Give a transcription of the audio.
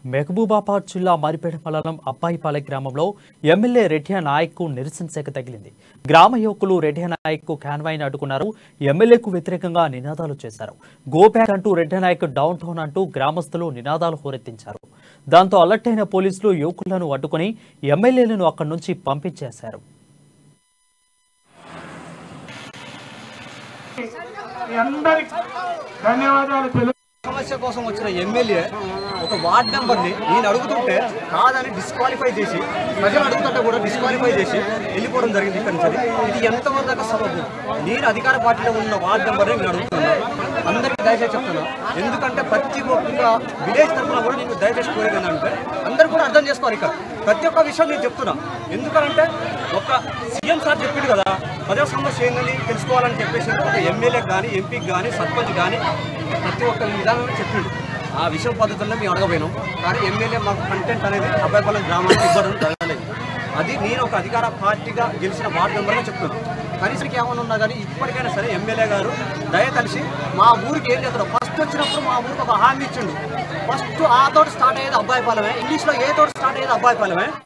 మహబూబాబాద్ జిల్లా మరిపేట మండలం అబ్బాయిపాలె గ్రామంలో ఎమ్మెల్యే రెడ్డియా నాయక్కు నిరసన శాఖ తగిలింది గ్రామ యువకులు రెడ్డియా నాయక్కు కాన్వాయ్ని అడ్డుకున్నారు ఎమ్మెల్యేకు వ్యతిరేకంగా నినాదాలు చేశారు గో బ్యాక్ అంటూ రెడ్డి నాయక్ డౌన్ టౌన్ అంటూ గ్రామస్తులు నినాదాలు హోరెత్తించారు దాంతో అలర్ట్ అయిన పోలీసులు యువకులను అడ్డుకుని ఎమ్మెల్యేలను అక్కడి నుంచి పంపించేశారు మీ అందరికి ధన్యవాదాలు తెలు సమస్య కోసం వచ్చిన ఎమ్మెల్యే ఒక వార్డ్ మెంబర్ని నేను అడుగుతుంటే కాదని డిస్క్వాలిఫై చేసి ప్రజలు అడుగుతుంటే కూడా డిస్క్వాలిఫై చేసి వెళ్ళిపోవడం జరిగింది ఇక్కడి నుంచి ఇది ఎంతవరకు దాకా సబబు నేను అధికార పార్టీలో ఉన్న వార్డ్ మెంబర్ని నేను అడుగుతున్నాను అందరికీ దయచేసి చెప్తున్నా ఎందుకంటే ప్రతి ఒక్క విలేజ్ తరఫున కూడా నేను దయచేసి కోరేది అంటే అందరూ కూడా అర్థం చేసుకోవాలి ఇక్కడ ప్రతి ఒక్క విషయం నేను చెప్తున్నా ఎందుకంటే ఒక సీఎం సార్ చెప్పిండు కదా ప్రజా సమస్య ఏందని తెలుసుకోవాలని చెప్పేసి ఒక ఎమ్మెల్యేకి కానీ ఎంపీకి కానీ సర్పంచ్ కానీ ప్రతి ఒక్క విధానం చెప్పిండు ఆ విషయం పద్ధతుల్లో మేము అడగపోయినాం కానీ ఎమ్మెల్యే మాకు కంటెంట్ అనేది అబ్బాయిపాలెం గ్రామానికి ఇవ్వడం జరగలేదు అది నేను ఒక అధికార పార్టీగా గెలిచిన వార్డు మెంబర్గా చెప్తున్నాను కనీసం ఏమైనా ఉన్నా కానీ ఇప్పటికైనా సరే ఎమ్మెల్యే గారు దయ కలిసి మా ఊరికి ఏం చేస్తారు ఫస్ట్ వచ్చినప్పుడు మా ఊరికి ఒక హామీ ఇచ్చిండు ఫస్ట్ ఆ తోటి స్టార్ట్ అయ్యేది అబ్బాయిపాలెమే ఇంగ్లీష్లో ఏ తోటి స్టార్ట్ అయ్యేది అబ్బాయిపాలెమే